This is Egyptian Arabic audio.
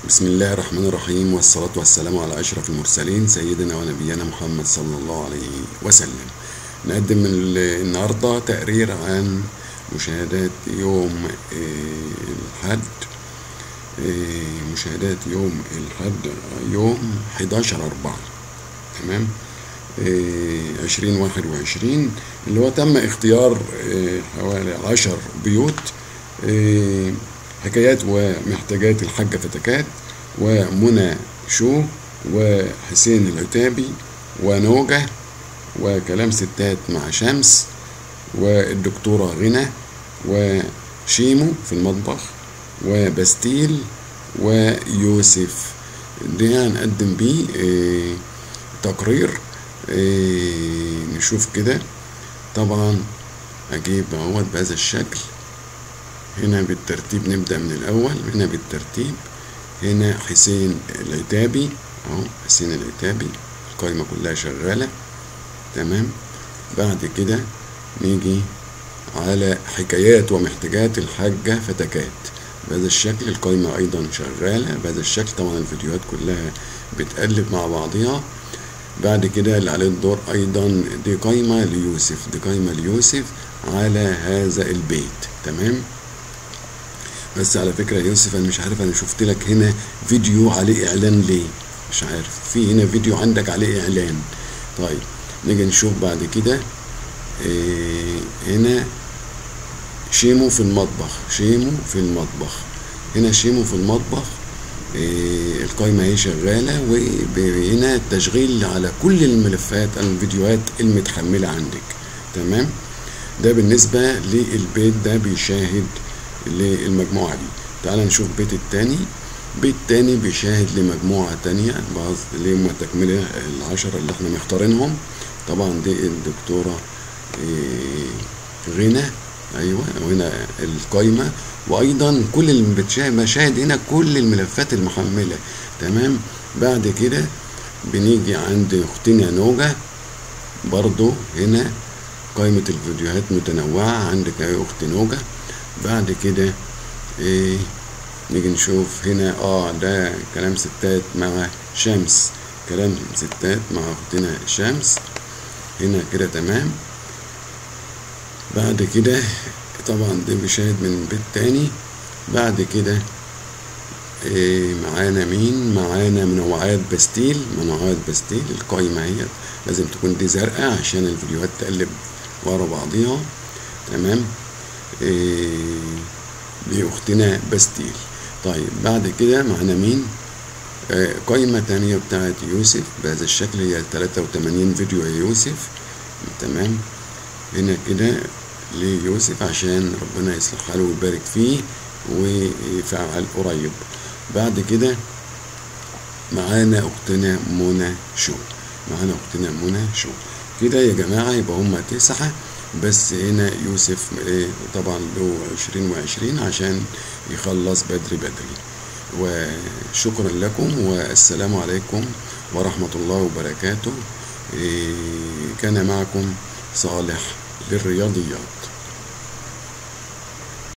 بسم الله الرحمن الرحيم والصلاة والسلام على أشرف المرسلين سيدنا ونبينا محمد صلى الله عليه وسلم نقدم ال- النهاردة تقرير عن مشاهدات يوم آه، الحد آه، مشاهدات يوم الحد يوم 11 أربعة تمام عشرين واحد وعشرين اللي هو تم اختيار آه، حوالي عشر بيوت آه، حكايات ومحتاجات الحاجة فتكات ومنى شو وحسين العتابي ونوجة وكلام ستات مع شمس والدكتورة غنى وشيمو في المطبخ وبستيل ويوسف دي هنقدم بيه آه، تقرير آه، نشوف كده طبعا اجيب اهوت بهذا الشكل هنا بالترتيب نبدأ من الأول هنا بالترتيب هنا حسين العتابي أهو حسين العتابي القايمة كلها شغالة تمام بعد كده نيجي على حكايات ومحتاجات الحاجة فتكات بهذا الشكل القايمة أيضا شغالة بهذا الشكل طبعا الفيديوهات كلها بتقلب مع بعضها بعد كده اللي عليه الدور أيضا دي قايمة ليوسف دي قايمة ليوسف على هذا البيت تمام بس على فكرة يا يوسف أنا مش عارف أنا شفت لك هنا فيديو عليه إعلان ليه مش عارف في هنا فيديو عندك عليه إعلان طيب نيجي نشوف بعد كده إيه هنا شيمو في المطبخ شيمو في المطبخ هنا شيمو في المطبخ إيه القايمة اهي شغالة وهنا التشغيل على كل الملفات الفيديوهات المتحملة عندك تمام ده بالنسبة للبيت ده بيشاهد للمجموعة دي تعال نشوف بيت التاني بيت تاني بيشاهد لمجموعة تانية بعض اللي هم تكملة العشرة اللي احنا مختارينهم طبعا دي الدكتورة إيه، غنى ايوه وهنا القايمة وايضا كل المشاهد مشاهد هنا كل الملفات المحملة تمام بعد كده بنيجي عند اختنا نوجة برضو هنا قائمة الفيديوهات متنوعة عندك اهي اخت نوجة بعد كده ايه نيجي نشوف هنا اه ده كلام ستات مع شمس كلام ستات مع اختنا شمس هنا كده تمام بعد كده طبعا ده بيشاهد من بيت تاني بعد كده إيه معانا مين معانا منوعات بستيل منوعات بستيل القايمة هي لازم تكون دي زرقاء عشان الفيديوهات تقلب ورا بعضيها تمام إيه دي اختنا بستيل طيب بعد كده معانا مين آه، قايمة تانية بتاعت يوسف بهذا الشكل هي 83 فيديو يا يوسف تمام هنا كده ليوسف عشان ربنا يصلح حاله ويبارك فيه ويفعل قريب بعد كده معانا اختنا منى شو معانا اختنا منى شو كده يا جماعة يبقى هما تسعة بس هنا يوسف إيه، طبعا له عشرين وعشرين عشان يخلص بدري بدري وشكرا لكم والسلام عليكم ورحمة الله وبركاته إيه، كان معكم صالح للرياضيات